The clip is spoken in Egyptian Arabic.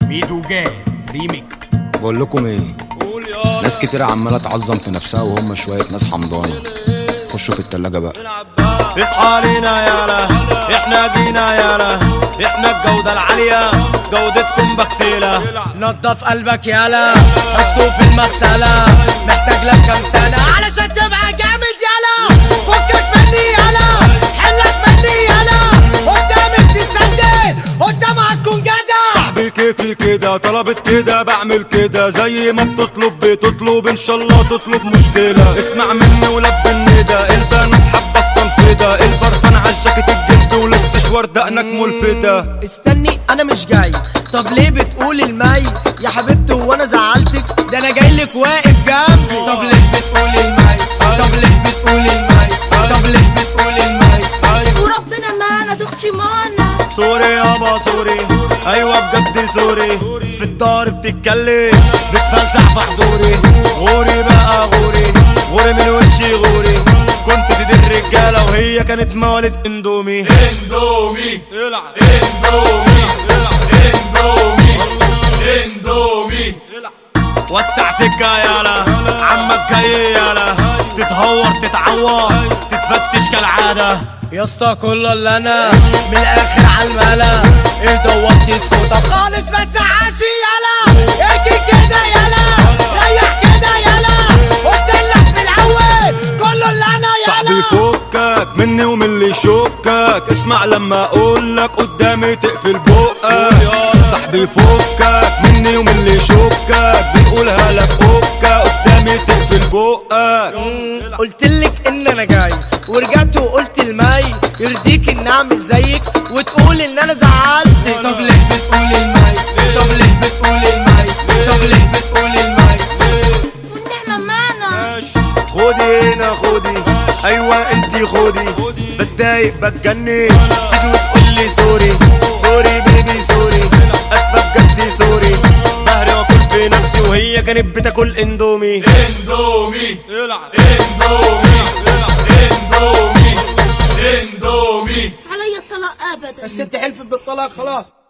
ميدو جاد ريميكس بقول لكم ايه ناس كتير عماله تعظم في نفسها وهم شويه ناس حمضانه خشوا في التلاجة بقى اصحى لينا يالا احنا جينا يالا احنا الجودة العالية جودتكم بكسيلة نضف قلبك يالا حطه في المغسلة محتاج لك كام سنة علشان تبقى جامد يالا فكك مني يالا حلك مني يالا قدامك تستندل قدامها تكون جدع صاحبي كيفي كده طلبت كده بعمل كده زي ما بتطلب بتطلب ان شاء الله تطلب مشكلة اسمع مني ولب الندى البنات حابة الصنف ده البرفان عالجاكيت الجلد والاستشوار دقنك ملفتة استني انا مش جاي طب ليه بتقول المي يا حبيبتي وانا زعلتك ده انا جاي لك واقف جنبي طب ليه بتقول المي طب ليه بتقول المي طب ليه بتقول المي وربنا معنا دختي معنا سوري يابا سوري ايوه بجد سوري في الدار بتتكلم بتفلسع في حضوري غوري بقى غوري غوري من وشي غوري كنت سيد الرجاله وهي كانت موالد اندومي اندومي العب اندومي العب اندومي اندومي وسع سكة يالا عمك جاي يالا تتهور تتعور تتفتش كالعادة يا اسطى كل اللي انا من الاخر على الملا ايه دوتي صوتك خالص ما تزعقش يالا اجي كده يالا ريح كده يالا قلت لك من الاول كل اللي انا صاحبي يالا فكك مني ومن اللي يشكك اسمع لما اقولك قدامي تقفل بقك صاحبي فكك مني ومن اللي يشكك بيقولها لك فكك قدامي تقفل بقك قلت لك ان انا جاي ورجعت وقلت المي يرضيك ان اعمل زيك وتقول ان انا زعلت طب ليه بتقول المي طب ليه بتقول المي طب ليه بتقول المي والنعمة معنا خدي هنا خدي ايوه انتي خدي بتضايق بتجنن تيجي وتقول لي سوري سوري بيبي سوري اسفه بجد سوري ظهري واكل في نفسي وهي كانت بتاكل اندومي اندومي العب اندومي العب اندومي اندومي علي الطلاق ابدا الست حلفت بالطلاق خلاص